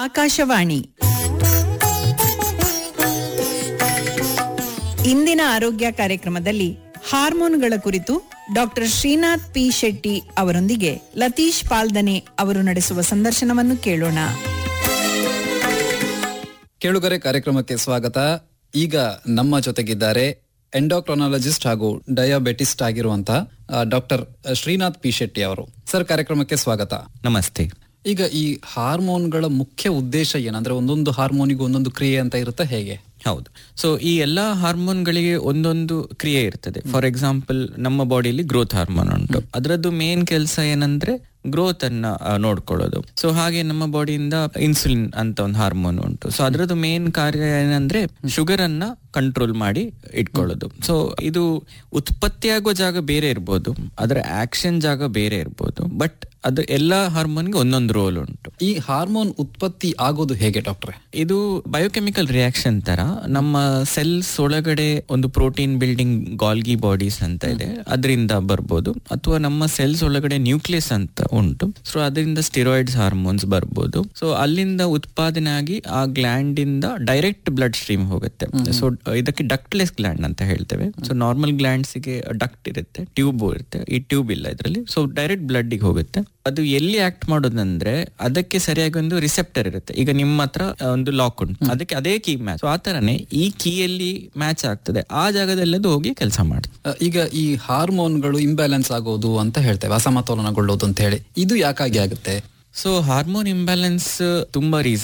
ಆಕಾಶವಾಣಿ ಇಂದಿನ ಆರೋಗ್ಯ ಕಾರ್ಯಕ್ರಮದಲ್ಲಿ ಹಾರ್ಮೋನ್ಗಳ ಕುರಿತು ಡಾಕ್ಟರ್ ಶ್ರೀನಾಥ್ ಪಿ ಶೆಟ್ಟಿ ಅವರೊಂದಿಗೆ ಲತೀಶ್ ಪಾಲ್ದನೆ ಅವರು ನಡೆಸುವ ಸಂದರ್ಶನವನ್ನು ಕೇಳೋಣ ಕೇಳುಗರೆ ಕಾರ್ಯಕ್ರಮಕ್ಕೆ ಸ್ವಾಗತ ಈಗ ನಮ್ಮ ಜೊತೆಗಿದ್ದಾರೆ ಎಂಡೋಕ್ರೊನಾಲಜಿಸ್ಟ್ ಹಾಗೂ ಡಯಾಬೆಟಿಸ್ಟ್ ಆಗಿರುವಂತಹ ಡಾಕ್ಟರ್ ಶ್ರೀನಾಥ್ ಪಿ ಶೆಟ್ಟಿ ಅವರು ಸರ್ ಕಾರ್ಯಕ್ರಮಕ್ಕೆ ಸ್ವಾಗತ ನಮಸ್ತೆ ಈಗ ಈ ಹಾರ್ಮೋನ್ಗಳ ಮುಖ್ಯ ಉದ್ದೇಶ ಏನಂದ್ರೆ ಒಂದೊಂದು ಹಾರ್ಮೋನಿಗೂ ಒಂದೊಂದು ಕ್ರಿಯೆ ಅಂತ ಇರುತ್ತೆ ಹೇಗೆ ಹೌದು ಸೊ ಈ ಎಲ್ಲಾ ಹಾರ್ಮೋನ್ಗಳಿಗೆ ಒಂದೊಂದು ಕ್ರಿಯೆ ಇರ್ತದೆ ಫಾರ್ ಎಕ್ಸಾಂಪಲ್ ನಮ್ಮ ಬಾಡಿಯಲ್ಲಿ ಗ್ರೋತ್ ಹಾರ್ಮೋನ್ ಉಂಟು ಅದರದ್ದು ಮೇನ್ ಕೆಲಸ ಏನಂದ್ರೆ ಗ್ರೋತ್ ಅನ್ನ ಆ, ನೋಡ್ಕೊಳ್ಳೋದು ಸೊ ಹಾಗೆ ನಮ್ಮ ಬಾಡಿಯಿಂದ ಇನ್ಸುಲಿನ್ ಅಂತ ಒಂದು ಹಾರ್ಮೋನ್ ಉಂಟು ಸೊ ಅದರದ್ದು ಮೇನ್ ಕಾರ್ಯ ಏನಂದ್ರೆ ಶುಗರ್ ಅನ್ನ ಕಂಟ್ರೋಲ್ ಮಾಡಿ ಇಟ್ಕೊಳ್ಳೋದು ಸೊ ಇದು ಉತ್ಪತ್ತಿಯಾಗುವ ಜಾಗ ಬೇರೆ ಇರ್ಬೋದು ಅದರ ಆಕ್ಷನ್ ಜಾಗ ಬೇರೆ ಇರ್ಬೋದು ಬಟ್ ಅದು ಎಲ್ಲಾ ಹಾರ್ಮೋನ್ಗೆ ಒಂದೊಂದು ರೋಲ್ ಉಂಟು ಈ ಹಾರ್ಮೋನ್ ಉತ್ಪತ್ತಿ ಆಗೋದು ಹೇಗೆ ಡಾಕ್ಟ್ರೆ ಇದು ಬಯೋಕೆಮಿಕಲ್ ರಿಯಾಕ್ಷನ್ ತರ ನಮ್ಮ ಸೆಲ್ಸ್ ಒಳಗಡೆ ಒಂದು ಪ್ರೋಟೀನ್ ಬಿಲ್ಡಿಂಗ್ ಗಾಲ್ಗಿ ಬಾಡೀಸ್ ಅಂತ ಇದೆ ಅದರಿಂದ ಬರ್ಬೋದು ಅಥವಾ ನಮ್ಮ ಸೆಲ್ಸ್ ಒಳಗಡೆ ನ್ಯೂಕ್ಲಿಯಸ್ ಅಂತ ಉಂಟು ಸೊ ಅದರಿಂದ ಸ್ಟಿರಾಯ್ಡ್ಸ್ ಹಾರ್ಮೋನ್ಸ್ ಬರ್ಬೋದು ಸೊ ಅಲ್ಲಿಂದ ಉತ್ಪಾದನೆ ಆಗಿ ಆ ಗ್ಲ್ಯಾಂಡ್ ಇಂದ ಡೈರೆಕ್ಟ್ ಬ್ಲಡ್ ಸ್ಟ್ರೀಮ್ ಹೋಗುತ್ತೆ ಸೊ ಇದಕ್ಕೆ ಡಕ್ಟ್ಲೆಸ್ ಗ್ಲ್ಯಾಂಡ್ ಅಂತ ಹೇಳ್ತೇವೆ ಸೊ ನಾರ್ಮಲ್ ಗ್ಲ್ಯಾಂಡ್ಸ್ ಗೆ ಡಕ್ಟ್ ಇರುತ್ತೆ ಟ್ಯೂಬ್ ಇರುತ್ತೆ ಈ ಟ್ಯೂಬ್ ಇಲ್ಲ ಇದರಲ್ಲಿ ಸೊ ಡೈರೆಕ್ಟ್ ಬ್ಲಡ್ ಗೆ ಹೋಗುತ್ತೆ ಅದು ಎಲ್ಲಿ ಆಕ್ಟ್ ಮಾಡೋದಂದ್ರೆ ಅದಕ್ಕೆ ಸರಿಯಾಗಿ ಒಂದು ರಿಸೆಪ್ಟರ್ ಇರುತ್ತೆ ಈಗ ನಿಮ್ಮ ಹತ್ರ ಒಂದು ಲಾಕ್ ಉಂಟು ಅದಕ್ಕೆ ಅದೇ ಕೀ ಮ್ಯಾಚ್ ಸೊ ಆ ತರನೇ ಈ ಕೀಯಲ್ಲಿ ಮ್ಯಾಚ್ ಆಗ್ತದೆ ಆ ಜಾಗದಲ್ಲಿ ಅದು ಹೋಗಿ ಕೆಲಸ ಮಾಡುತ್ತೆ ಅ, ಈಗ ಈ ಹಾರ್ಮೋನ್ಗಳು ಇಂಬ್ಯಾಲೆನ್ಸ್ ಆಗೋದು ಅಂತ ಹೇಳ್ತೇವೆ ಅಸಮತೋಲನಗೊಳ್ಳೋದು ಅಂತ ಹೇಳಿ ಇದು ಯಾಕಾಗಿ ಆಗುತ್ತೆ ಸೊ ಹಾರ್ಮೋನ್ ಇಂಬ್ಯಾಲೆನ್ಸ್ ತುಂಬಾ ರೀಸನ್